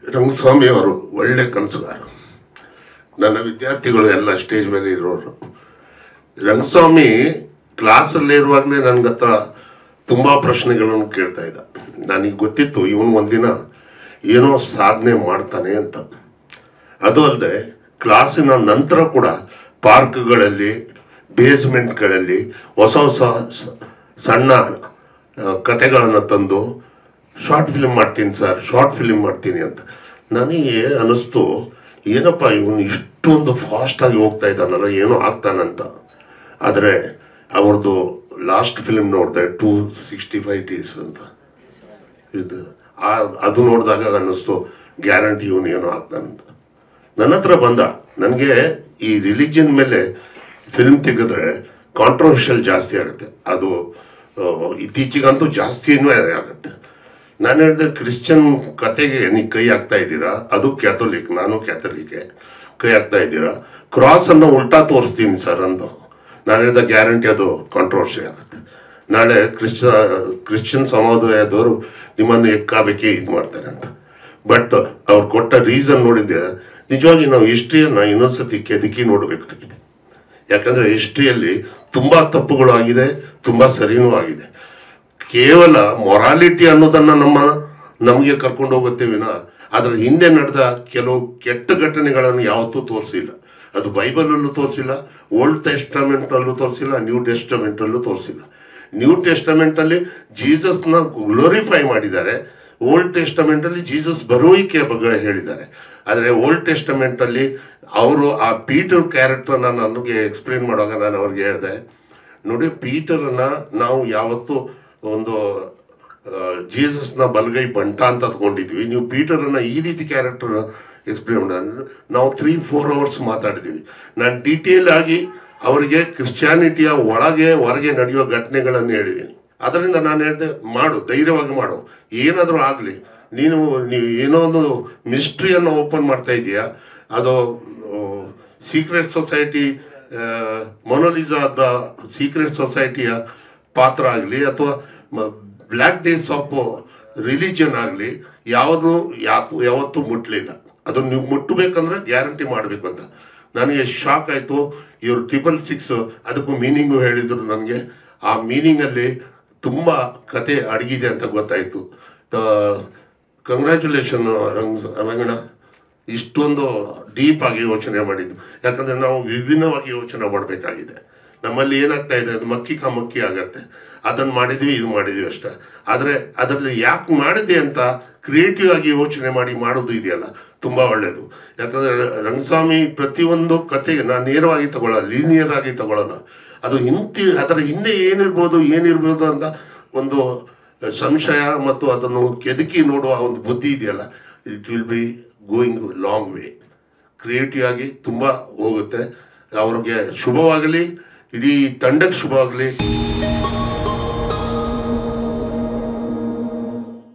ರಂಗಸ್ವಾಮಿ ಅವರು ಒಳ್ಳೆ ಕನಸುಗಾರ ನನ್ನ ವಿದ್ಯಾರ್ಥಿಗಳು ಎಲ್ಲ ಸ್ಟೇಜ್ ಮೇಲೆ ಇರೋರು ರಂಗಸ್ವಾಮಿ ಕ್ಲಾಸಲ್ಲಿ ಇರುವಾಗಲೇ ನನಗೆ ಹತ್ರ ತುಂಬ ಪ್ರಶ್ನೆಗಳನ್ನು ಕೇಳ್ತಾ ಇದ್ದ ನನಗೆ ಗೊತ್ತಿತ್ತು ಇವನು ಒಂದಿನ ಏನೋ ಸಾಧನೆ ಮಾಡ್ತಾನೆ ಅಂತ ಅದು ಅಲ್ಲದೆ ಕ್ಲಾಸಿನ ನಂತರ ಕೂಡ ಪಾರ್ಕ್ಗಳಲ್ಲಿ ಬೇಸ್ಮೆಂಟ್ಗಳಲ್ಲಿ ಹೊಸ ಹೊಸ ಸ- ಸಣ್ಣ ಕತೆಗಳನ್ನು ತಂದು ಶಾರ್ಟ್ ಫಿಲ್ಮ್ ಮಾಡ್ತೀನಿ ಸರ್ ಶಾರ್ಟ್ ಫಿಲ್ಮ್ ಮಾಡ್ತೀನಿ ಅಂತ ನನಗೆ ಅನ್ನಿಸ್ತು ಏನಪ್ಪ ಇವನು ಇಷ್ಟೊಂದು ಫಾಸ್ಟಾಗಿ ಹೋಗ್ತಾ ಇದ್ದಾನಲ್ಲ ಏನೋ ಆಗ್ತಾನಂತ ಆದರೆ ಅವ್ರದ್ದು ಲಾಸ್ಟ್ ಫಿಲ್ಮ್ ನೋಡಿದೆ ಟೂ ಸಿಕ್ಸ್ಟಿ ಫೈವ್ ಡೇಸ್ ಅಂತ ಇದು ಆ- ಅದು ನೋಡಿದಾಗ ಅನ್ನಿಸ್ತು ಗ್ಯಾರಂಟಿ ಇವನು ಏನೋ ಆಗ್ತಾನಂತ ನನ್ನ ಹತ್ರ ಬಂದ ನನಗೆ ಈ ರಿಲಿಜನ್ ಮೇಲೆ ಫಿಲ್ಮ್ ತೆಗೆದ್ರೆ ಕಾಂಟ್ರವರ್ಷಿಯಲ್ ಜಾಸ್ತಿ ಆಗುತ್ತೆ ಅದು ಆ, ಇತ್ತೀಚೆಗಂತೂ ಜಾಸ್ತಿನೂ ಆಗುತ್ತೆ ನಾನು ಹೇಳಿದೆ ಕ್ರಿಶ್ಚಿಯನ್ ಕತೆಗೆ ನೀವು ಕೈ ಹಾಕ್ತಾ ಇದ್ದೀರಾ ಅದು ಕ್ಯಾಥೋಲಿಕ್ ನಾನು ಕ್ಯಾಥೋಲಿಕ್ಕೆ ಕೈ ಹಾಕ್ತಾ ಇದ್ದೀರಾ ಕ್ರಾಸ್ ಅನ್ನು ಉಲ್ಟಾ ತೋರಿಸ್ತೀನಿ ಸರ್ ಅಂದು ನಾನು ಹೇಳಿದ ಗ್ಯಾರಂಟಿ ಅದು ಕಾಂಟ್ರವರ್ಸಿ ಆಗುತ್ತೆ ನಾಳೆ ಕ್ರಿಶ್ಚ ಕ್ರಿಶ್ಚಿಯನ್ ಸಮುದಾಯದವರು ನಿಮ್ಮನ್ನು ಎಕ್ಕಾಬೇಕೆ ಇದು ಮಾಡ್ತಾರೆ ಅಂತ ಬಟ್ ಅವ್ರು ಕೊಟ್ಟ ರೀಸನ್ ನೋಡಿದ್ದೆ ನಿಜವಾಗಿ ನಾವು ಹಿಸ್ಟ್ರಿಯನ್ನು ಇನ್ನೊಂದ್ಸತಿ ಕೆದಕಿ ನೋಡಬೇಕಾಗಿದೆ ಯಾಕಂದ್ರೆ ಹಿಸ್ಟ್ರಿಯಲ್ಲಿ ತುಂಬಾ ತಪ್ಪುಗಳು ಆಗಿದೆ ತುಂಬಾ ಸರಿನೂ ಆಗಿದೆ ಕೇವಲ ಮೊರಾಲಿಟಿ ಅನ್ನೋದನ್ನ ನಮ್ಮ ನಮಗೆ ಕರ್ಕೊಂಡು ಹೋಗುತ್ತೆ ವಿನ ಅದ್ರ ಹಿಂದೆ ನಡೆದ ಕೆಲವು ಕೆಟ್ಟ ಘಟನೆಗಳನ್ನು ಯಾವತ್ತೂ ತೋರಿಸಿಲ್ಲ ಅದು ಬೈಬಲಲ್ಲೂ ತೋರಿಸಿಲ್ಲ ಓಲ್ಡ್ ಟೆಸ್ಟಮೆಂಟ್ ಅಲ್ಲೂ ತೋರಿಸಿಲ್ಲ ನ್ಯೂ ಟೆಸ್ಟಮೆಂಟ್ ಅಲ್ಲೂ ತೋರಿಸಿಲ್ಲ ನ್ಯೂ ಟೆಸ್ಟಮೆಂಟ್ ಅಲ್ಲಿ ಜೀಸಸ್ನ ಗ್ಲೋರಿಫೈ ಮಾಡಿದ್ದಾರೆ ಓಲ್ಡ್ ಟೆಸ್ಟಮೆಂಟ್ ಅಲ್ಲಿ ಜೀಸಸ್ ಬರುವಿಕೆ ಬಗ್ಗೆ ಹೇಳಿದ್ದಾರೆ ಆದರೆ ಓಲ್ಡ್ ಟೆಸ್ಟಮೆಂಟ್ ಅಲ್ಲಿ ಅವರು ಆ ಪೀಟರ್ ಕ್ಯಾರೆಕ್ಟರ್ನ ನನಗೆ ಎಕ್ಸ್ಪ್ಲೇನ್ ಮಾಡುವಾಗ ನಾನು ಅವ್ರಿಗೆ ಹೇಳಿದೆ ನೋಡಿ ಪೀಟರ್ನ ನಾವು ಯಾವತ್ತು ಒಂದು ಜೀಸಸ್ನ ಬಲಗೈ ಬಂಟ ಅಂತ ತಗೊಂಡಿದ್ವಿ ನೀವು ಪೀಟರನ್ನ ಈ ರೀತಿ ಕ್ಯಾರೆಕ್ಟರ್ ಎಕ್ಸ್ಪ್ಲೇನ್ ಮಾಡಿದ್ರೆ ನಾವು ತ್ರೀ ಫೋರ್ ಅವರ್ಸ್ ಮಾತಾಡಿದ್ವಿ ನಾನು ಡೀಟೇಲ್ ಆಗಿ ಅವರಿಗೆ ಕ್ರಿಶ್ಚಿಯಾನಿಟಿಯ ಒಳಗೆ ಹೊರಗೆ ನಡೆಯುವ ಘಟನೆಗಳನ್ನು ಹೇಳಿದ್ದೀನಿ ಅದರಿಂದ ನಾನು ಹೇಳಿದೆ ಮಾಡು ಧೈರ್ಯವಾಗಿ ಮಾಡು ಏನಾದರೂ ಆಗಲಿ ನೀನು ನೀವು ಏನೋ ಒಂದು ಮಿಸ್ಟ್ರಿಯನ್ನು ಓಪನ್ ಮಾಡ್ತಾ ಇದೀಯಾ ಅದು ಸೀಕ್ರೆಟ್ ಸೊಸೈಟಿ ಮೊನೋಲಿಸಾದ ಸೀಕ್ರೆಟ್ ಸೊಸೈಟಿಯ ಪಾತ್ರ ಆಗಲಿ ಅಥವಾ ಬ್ಲ್ಯಾಕ್ ಡೇಸ್ ಆಫ್ ರಿಲಿಜನ್ ಆಗಲಿ ಯಾವುದು ಯಾಕು ಯಾವತ್ತೂ ಮುಟ್ಲಿಲ್ಲ ಅದನ್ನು ನೀವು ಮುಟ್ಟಬೇಕಂದ್ರೆ ಗ್ಯಾರಂಟಿ ಮಾಡಬೇಕು ಅಂತ ನನಗೆ ಶಾಕ್ ಆಯಿತು ಇವರು ಟ್ರಿಪಲ್ ಸಿಕ್ಸ್ ಅದಕ್ಕೂ ಮೀನಿಂಗು ಹೇಳಿದರು ನನಗೆ ಆ ಮೀನಿಂಗಲ್ಲಿ ತುಂಬ ಕತೆ ಅಡಗಿದೆ ಅಂತ ಗೊತ್ತಾಯಿತು ಕಂಗ್ರ್ಯಾಚುಲೇಷನ್ ರಂಗ್ ರಂಗಣ ಇಷ್ಟೊಂದು ಡೀಪ್ ಆಗಿ ಯೋಚನೆ ಮಾಡಿದ್ದು ಯಾಕಂದ್ರೆ ನಾವು ವಿಭಿನ್ನವಾಗಿ ಯೋಚನೆ ಮಾಡಬೇಕಾಗಿದೆ ನಮ್ಮಲ್ಲಿ ಏನಾಗ್ತಾ ಇದೆ ಅದು ಮಕ್ಕಿ ಕಾ ಮಕ್ಕಿ ಆಗತ್ತೆ ಅದನ್ನು ಮಾಡಿದ್ವಿ ಇದು ಮಾಡಿದ್ವಿ ಅಷ್ಟೇ ಆದರೆ ಅದರಲ್ಲಿ ಯಾಕೆ ಮಾಡಿದೆ ಅಂತ ಕ್ರಿಯೇಟಿವ್ ಆಗಿ ಯೋಚನೆ ಮಾಡಿ ಮಾಡೋದು ಇದೆಯಲ್ಲ ತುಂಬಾ ಒಳ್ಳೆಯದು ಯಾಕಂದ್ರೆ ರಂಗಸ್ವಾಮಿ ಪ್ರತಿಯೊಂದು ಕತೆಗೆ ನಾನು ನೇರವಾಗಿ ತಗೊಳ್ಳಲ್ಲ ಲೀನಿಯರ್ ಆಗಿ ತಗೊಳ್ಳೋಣ ಅದು ಹಿಂತಿ ಅದರ ಹಿಂದೆ ಏನಿರ್ಬೋದು ಏನಿರ್ಬೋದು ಅಂತ ಒಂದು ಸಂಶಯ ಮತ್ತು ಅದನ್ನು ಕೆದಕಿ ನೋಡುವ ಒಂದು ಬುದ್ಧಿ ಇದೆಯಲ್ಲ it will be going long way creative ಆಗಿ ತುಂಬ ಹೋಗುತ್ತೆ ಅವ್ರಿಗೆ ಶುಭವಾಗಲಿ ಇಡೀ ತಂಡಕ್ಕೆ ಶುಭವಾಗಲಿ